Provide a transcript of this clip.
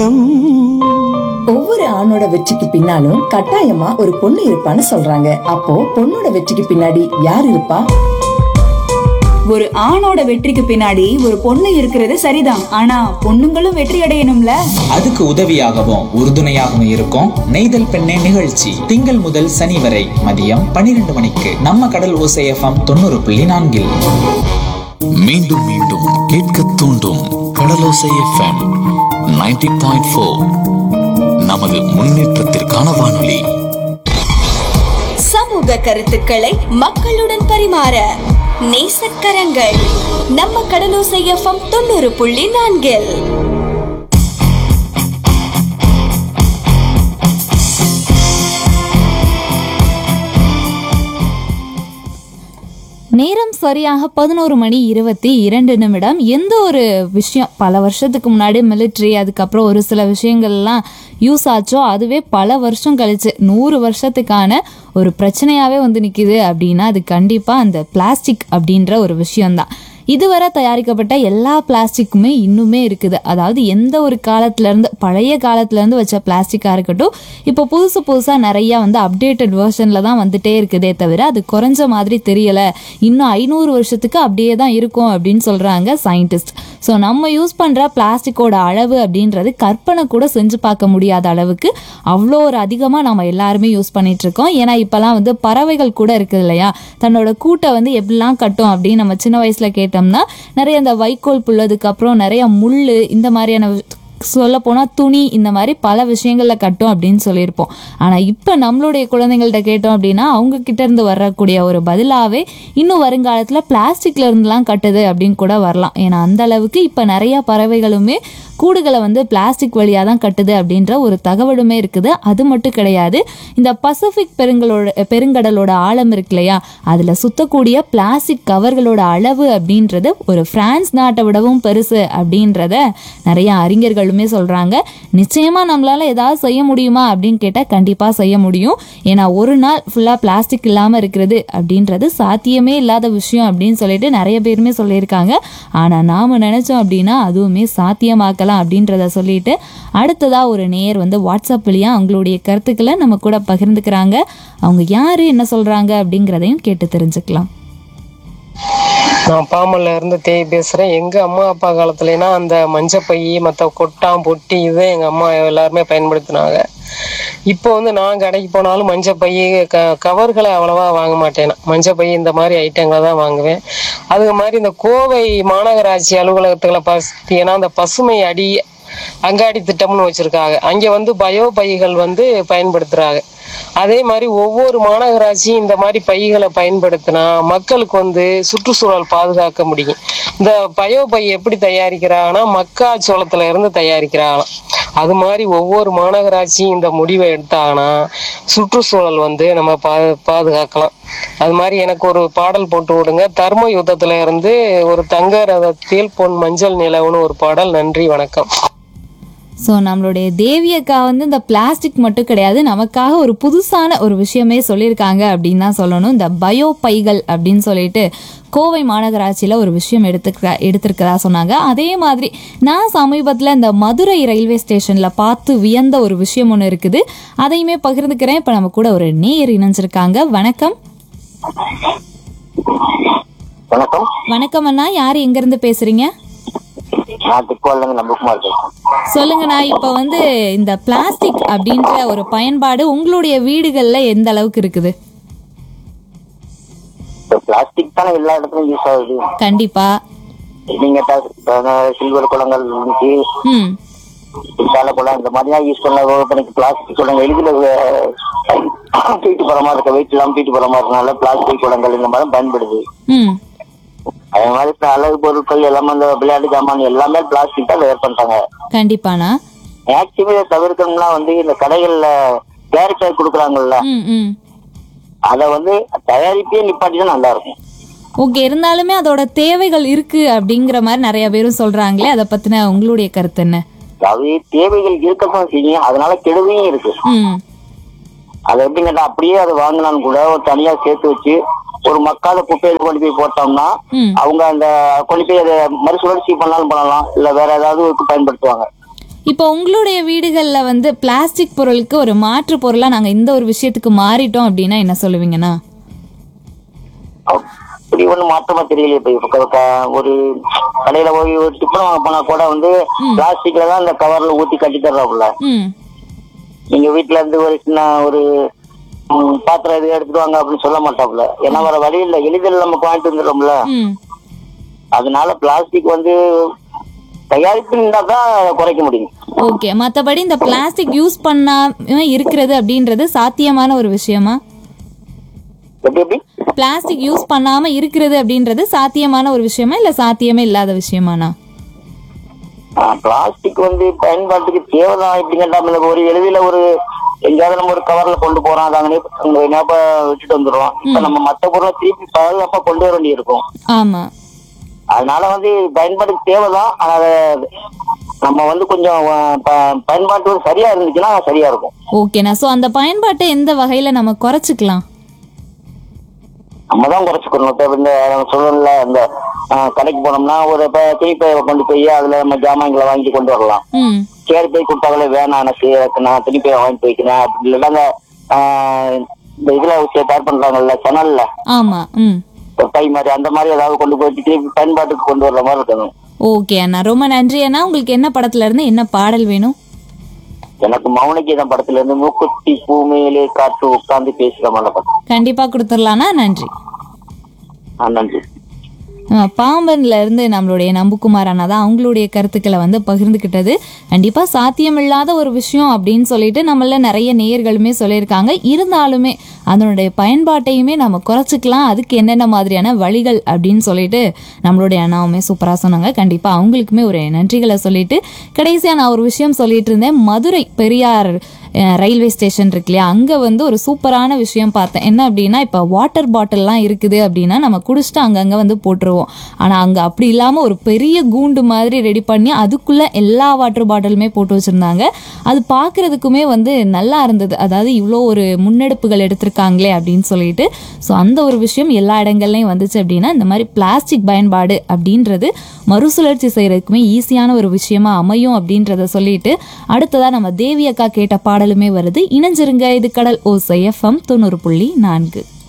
ஒவ்வொரு ஆணோட வெற்றிக்கு பின்னாலும் கட்டாயமா ஒரு பொண்ணு இருப்பான்னு சொல்றாங்க அப்போ பொண்ணோட வெற்றிக்கு பின்னாடி யார் இருப்பா ஒரு ஆணோட வெற்றிக்கு பின்னாடி ஒரு பொண்ணு இருக்கிறது சரிதான் ஆனா பொண்ணுங்களும் வெற்றி அடையணும்ல அதுக்கு உதவியாகவும் உறுதுணையாகவும் இருக்கும் நெய்தல் பெண்ணே நிகழ்ச்சி திங்கள் முதல் சனி வரை மதியம் பன்னிரண்டு மணிக்கு நம்ம கடல் ஓசை எஃப்எம் தொண்ணூறு புள்ளி நான்கில் மீண்டும் மீண்டும் கேட்க தூண்டும் கடலோசை எஃப்எம் 90.4 பாயிண்ட் நமது முன்னேற்றத்திற்கான வானொலி சமூக கருத்துக்களை மக்களுடன் பரிமாற நேசக்கரங்கள் நம்ம கடலோசை எஃப்எம் தொண்ணூறு புள்ளி நான்கில் நேரம் சரியாக பதினோரு மணி இருபத்தி இரண்டு நிமிடம் எந்த ஒரு விஷயம் பல வருஷத்துக்கு முன்னாடி மிலிட்ரி அதுக்கப்புறம் ஒரு சில விஷயங்கள்லாம் யூஸ் ஆச்சோ அதுவே பல வருஷம் கழிச்சு நூறு வருஷத்துக்கான ஒரு பிரச்சனையாவே வந்து நிக்குது அப்படின்னா அது கண்டிப்பா அந்த பிளாஸ்டிக் அப்படின்ற ஒரு விஷயம்தான் இதுவரை தயாரிக்கப்பட்ட எல்லா பிளாஸ்டிக்குமே இன்னுமே இருக்குது அதாவது எந்த ஒரு காலத்துல இருந்து பழைய காலத்துல இருந்து வச்ச பிளாஸ்டிக்கா இருக்கட்டும் இப்போ புதுசு புதுசா நிறைய வந்து அப்டேட்டட் வெர்ஷன்ல தான் வந்துட்டே இருக்குதே தவிர அது குறைஞ்ச மாதிரி தெரியல இன்னும் ஐநூறு வருஷத்துக்கு அப்படியே தான் இருக்கும் அப்படின்னு சொல்றாங்க சயின்டிஸ்ட் ஸோ நம்ம யூஸ் பண்ற பிளாஸ்டிக்கோட அளவு அப்படின்றது கற்பனை கூட செஞ்சு பார்க்க முடியாத அளவுக்கு அவ்வளோ ஒரு அதிகமாக நம்ம எல்லாருமே யூஸ் பண்ணிட்டு இருக்கோம் ஏன்னா இப்போலாம் வந்து பறவைகள் கூட இருக்குது இல்லையா தன்னோட கூட்டை வந்து எப்படிலாம் கட்டும் அப்படின்னு நம்ம சின்ன வயசுல கேட்டோம்னா நிறைய இந்த வைக்கோல் புல்லதுக்கு அப்புறம் நிறைய முள் இந்த மாதிரியான சொல்ல போனா துணி இந்த மாதிரி பல விஷயங்கள்ல கட்டும் அப்படின்னு சொல்லியிருப்போம் ஆனா இப்ப நம்மளுடைய குழந்தைங்கள்ட்ட கேட்டோம் அப்படின்னா அவங்க கிட்ட இருந்து வரக்கூடிய ஒரு பதிலாவே இன்னும் வருங்காலத்துல பிளாஸ்டிக்ல இருந்துலாம் கட்டுது அப்படின்னு கூட வரலாம் ஏன்னா அந்த அளவுக்கு இப்ப நிறைய பறவைகளுமே கூடுகளை வந்து பிளாஸ்டிக் வழியாக தான் கட்டுது அப்படின்ற ஒரு தகவலுமே இருக்குது அது மட்டும் கிடையாது இந்த பசிபிக் பெருங்களோட பெருங்கடலோட ஆழம் இருக்கு இல்லையா அதில் சுத்தக்கூடிய பிளாஸ்டிக் கவர்களோட அளவு அப்படின்றது ஒரு பிரான்ஸ் நாட்டை விடவும் பெருசு அப்படின்றத நிறைய அறிஞர்களுமே சொல்கிறாங்க நிச்சயமாக நம்மளால ஏதாவது செய்ய முடியுமா அப்படின்னு கேட்டால் கண்டிப்பாக செய்ய முடியும் ஏன்னா ஒரு நாள் ஃபுல்லாக பிளாஸ்டிக் இல்லாமல் இருக்கிறது அப்படின்றது சாத்தியமே இல்லாத விஷயம் அப்படின்னு சொல்லிட்டு நிறைய பேருமே சொல்லியிருக்காங்க ஆனால் நாம் நினச்சோம் அப்படின்னா அதுவுமே சாத்தியமாக்கலாம் அப்படின்றத சொல்லிட்டு அடுத்ததா ஒரு நேயர் வந்து வாட்ஸ்அப் வழியா அவங்களுடைய கருத்துக்களை நம்ம கூட பகிர்ந்துக்கிறாங்க அவங்க யாரு என்ன சொல்றாங்க அப்படிங்கிறதையும் கேட்டு தெரிஞ்சுக்கலாம் நான் பாமல்ல இருந்து தேய் பேசுறேன் எங்க அம்மா அப்பா காலத்துலனா அந்த மஞ்சப்பை மத்த கொட்டாம் பொட்டி இதை எங்க அம்மா எல்லாருமே பயன்படுத்தினாங்க இப்போ வந்து நான் கடைக்கு போனாலும் மஞ்சப்பை க கவர்களை அவ்வளவா வாங்க மாட்டேன் மஞ்சப்பை இந்த மாதிரி ஐட்டங்களை தான் வாங்குவேன் அது மாதிரி இந்த கோவை மாநகராட்சி அலுவலகத்துல பார்த்தீங்கன்னா அந்த பசுமை அடி அங்காடி திட்டம்னு வச்சிருக்காங்க அங்க வந்து பயோ பைகள் வந்து பயன்படுத்துறாங்க அதே மாதிரி ஒவ்வொரு மாநகராட்சியும் இந்த மாதிரி பைகளை பயன்படுத்தினா மக்களுக்கு வந்து சுற்றுச்சூழல் பாதுகாக்க முடியும் இந்த பயோ பை எப்படி தயாரிக்கிறாங்கன்னா மக்காச்சோளத்துல இருந்து தயாரிக்கிறாங்களாம் அது மாதிரி ஒவ்வொரு மாநகராட்சியும் இந்த முடிவை எடுத்தாங்கன்னா சுற்றுச்சூழல் வந்து நம்ம பா பாதுகாக்கலாம் அது மாதிரி எனக்கு ஒரு பாடல் போட்டு விடுங்க தர்ம யுத்தத்துல இருந்து ஒரு தங்க ரதத்தில் பொன் மஞ்சள் நிலவுன்னு ஒரு பாடல் நன்றி வணக்கம் ஸோ நம்மளுடைய தேவி அக்கா வந்து இந்த பிளாஸ்டிக் மட்டும் கிடையாது நமக்காக ஒரு புதுசான ஒரு விஷயமே சொல்லியிருக்காங்க அப்படின்னு தான் சொல்லணும் இந்த பயோ பைகள் அப்படின்னு சொல்லிட்டு கோவை மாநகராட்சியில் ஒரு விஷயம் எடுத்துக்க எடுத்திருக்கதா சொன்னாங்க அதே மாதிரி நான் சமீபத்தில் இந்த மதுரை ரயில்வே ஸ்டேஷனில் பார்த்து வியந்த ஒரு விஷயம் ஒன்று இருக்குது அதையுமே பகிர்ந்துக்கிறேன் இப்போ நம்ம கூட ஒரு நேயர் இணைஞ்சிருக்காங்க வணக்கம் வணக்கம் வணக்கம் அண்ணா யார் எங்கேருந்து பேசுறீங்க நான் திருக்கோவிலேருந்து நம்பகுமார் பேசுறேன் சொல்லுங்கண்ணா இப்போ வந்து இந்த பிளாஸ்டிக் அப்படின்ற ஒரு பயன்பாடு உங்களுடைய வீடுகளில் எந்த அளவுக்கு இருக்குது இப்போ பிளாஸ்டிக் தானே எல்லா இடத்துலயும் யூஸ் ஆகுது கண்டிப்பா நீங்க சில்வர் குளங்கள் இருந்துச்சு ம் பித்தாள குளம் இந்த மாதிரி தான் யூஸ் பண்ண எனக்கு பிளாஸ்டிக் குளங்கள் எளிதில் தூக்கிட்டு போற மாதிரி இருக்க வெயிட் இல்லாம தூக்கிட்டு போற மாதிரி இருக்கனால பிளாஸ்டிக் குளங்கள் இந்த மாதிரி பயன்படுது ம் அதே மாதிரி இப்ப அழகு பொருட்கள் எல்லாமே இந்த விளையாட்டு ஜாமான் எல்லாமே பிளாஸ்டிக் தான் தயார் பண்றாங்க கண்டிப்பாண்ணா மேக்சிமம் இதை தவிர்க்கணும்னா வந்து இந்த கடைகள்ல கேரட் கொடுக்குறாங்கல்ல ம் ம் அதை வந்து தயாரிப்பே நிப்பாட்டி தான் நல்லா இருக்கும் ஓகே இருந்தாலுமே அதோட தேவைகள் இருக்கு அப்படிங்கிற மாதிரி நிறைய பேரும் சொல்றாங்களே அதை பத்தின உங்களுடைய கருத்து என்ன அதாவது தேவைகள் இருக்கத்தான் செய்யும் அதனால கெடுதியும் இருக்கு ம் அதை எப்படி கேட்டா அப்படியே அதை வாங்கினாலும் கூட ஒரு தனியா சேர்த்து வச்சு ஒரு மக்காத குப்பையில கொண்டு போய் போட்டோம்னா ம் அவங்க அந்த கொண்டு போய் அதை மறுசுழற்சி பண்ணாலும் பண்ணலாம் இல்ல வேற ஏதாவது இதுக்கு பயன்படுத்துவாங்க இப்போ உங்களுடைய வீடுகளில் வந்து பிளாஸ்டிக் பொருளுக்கு ஒரு மாற்று பொருளாக நாங்கள் இந்த ஒரு விஷயத்துக்கு மாறிட்டோம் அப்படின்னா என்ன சொல்லுவீங்கண்ணா அப்படி ஒண்ணும் மாற்றமா தெரியல இப்ப இப்ப க- க- ஒரு கடையில போய் ஒரு டிஃபன் வாங்க போனா கூட வந்து பிளாஸ்டிக்ல தான் அந்த கவர்ல ஊத்தி கட்டி தர்றாப்புல ம் நீங்க வீட்டுல இருந்து ஒரு சின்ன ஒரு ம், பாத்திரம் இது எடுத்துட்டு வாங்க அப்படின்னு சொல்ல மாட்டாப்புல ஏன்னா வேற வழி இல்ல எளிதில் நமக்கு வாங்கிட்டு வந்துடுறோம்ல ம் அதனால பிளாஸ்டிக் வந்து தயாரிப்பு இருந்தா தான் குறைக்க முடியும் ஓகே மற்றபடி இந்த பிளாஸ்டிக் யூஸ் பண்ணாம இருக்கிறது அப்படின்றது சாத்தியமான ஒரு விஷயமா எப்படி எப்படி பிளாஸ்டிக் யூஸ் பண்ணாம இருக்கிறது அப்படின்றது சாத்தியமான ஒரு விஷயமா இல்ல சாத்தியமே இல்லாத விஷயமாண்ணா பிளாஸ்டிக் வந்து பயன்பாட்டுக்கு தேவைதான் எப்படி கேட்டா ஒரு எளிதில ஒரு எங்கேயாவது நம்ம ஒரு கவர்ல கொண்டு போறோம் அதை அங்கே அங்க ஞாபக விட்டுட்டு வந்துடுறோம் இப்ப நம்ம மத்த பொருளை திருப்பி பாதுகாப்பா கொண்டு வர வேண்டியிருக்கும் ஆமா அதனால வந்து பயன்பாட்டுக்கு தேவைதான் ஆனா அதை நம்ம வந்து கொஞ்சம் அஹ், ப- பயன்பாட்டு வந்து சரியா இருந்துச்சுன்னா சரியா இருக்கும் ஓகேண்ணா ஸோ அந்த பயன்பாட்டை எந்த வகையில நம்ம குறைச்சிக்கலாம் நம்ம தான் குறைச்சிக்கணும் இப்ப இந்த சொல்லல இந்த அஹ், கடைக்கு போனோம்னா ஒரு இப்ப துணிப்பையை கொண்டு போய் அதுல நம்ம ஜாமான்களை வாங்கி கொண்டு வரலாம் ம் சரி போய் கொடுத்தாங்களே வேணாம் எனக்கு எனக்கு நான் துணிப்பையை வாங்கி போய்க்கிறேன் அப்படி இல்லைன்னா இந்த, ஆஹ், இந்த இதுல வச்சு தயார் பண்றாங்கல்ல சனல்ல ஆமா ம் பை மாதிரி அந்த மாதிரி ஏதாவது கொண்டு போய் திருப்பி பயன்பாட்டுக்கு கொண்டு வர்ற மாதிரி இருக்கணும் ஓகே அண்ணா ரொம்ப நன்றி அண்ணா உங்களுக்கு என்ன படத்துல இருந்து என்ன பாடல் வேணும் எனக்கு மௌனகீதம் படத்துல இருந்து மூக்குத்தி பூமியிலே காற்று உட்கார்ந்து பேசுற மாதிரி படம் கண்டிப்பா கொடுத்துடலாண்ணா நன்றி ஆ, நன்றி அஹ் பாம்பன்ல இருந்து நம்மளுடைய நம்புக்குமார் அண்ணா தான் அவங்களுடைய கருத்துக்களை வந்து பகிர்ந்துக்கிட்டது கண்டிப்பா சாத்தியமில்லாத ஒரு விஷயம் அப்படின்னு சொல்லிட்டு நம்மள நிறைய நேயர்களுமே சொல்லியிருக்காங்க இருந்தாலுமே அதனுடைய பயன்பாட்டையுமே நம்ம குறைச்சிக்கலாம் அதுக்கு என்னென்ன மாதிரியான வழிகள் அப்படின்னு சொல்லிட்டு நம்மளுடைய அண்ணாவுமே சூப்பரா சொன்னாங்க கண்டிப்பா அவங்களுக்குமே ஒரு நன்றிகளை சொல்லிட்டு கடைசியா நான் ஒரு விஷயம் சொல்லிட்டு இருந்தேன் மதுரை பெரியார் அஹ், ரயில்வே ஸ்டேஷன் இருக்கு இல்லையா அங்கே வந்து ஒரு சூப்பரான விஷயம் பார்த்தேன் என்ன அப்படின்னா இப்போ வாட்டர் பாட்டில்லாம் இருக்குது அப்படின்னா நம்ம குடிச்சிட்டு அங்கங்கே வந்து போட்டுருவோம் ஆனால் அங்கே அப்படி இல்லாமல் ஒரு பெரிய கூண்டு மாதிரி ரெடி பண்ணி அதுக்குள்ளே எல்லா வாட்டர் பாட்டிலுமே போட்டு வச்சுருந்தாங்க அது பார்க்குறதுக்குமே வந்து நல்லா இருந்தது அதாவது இவ்வளோ ஒரு முன்னெடுப்புகள் எடுத்திருக்காங்களே அப்படின்னு சொல்லிட்டு ஸோ அந்த ஒரு விஷயம் எல்லா இடங்கள்லையும் வந்துச்சு அப்படின்னா இந்த மாதிரி பிளாஸ்டிக் பயன்பாடு அப்படின்றது மறுசுழற்சி செய்யறதுக்குமே ஈஸியான ஒரு விஷயமா அமையும் அப்படின்றத சொல்லிட்டு அடுத்ததா நம்ம தேவி அக்கா கேட்ட பாடலுமே வருது இணைஞ்சிருங்க இது கடல் ஓசை எஃப்எம் தொண்ணூறு புள்ளி நான்கு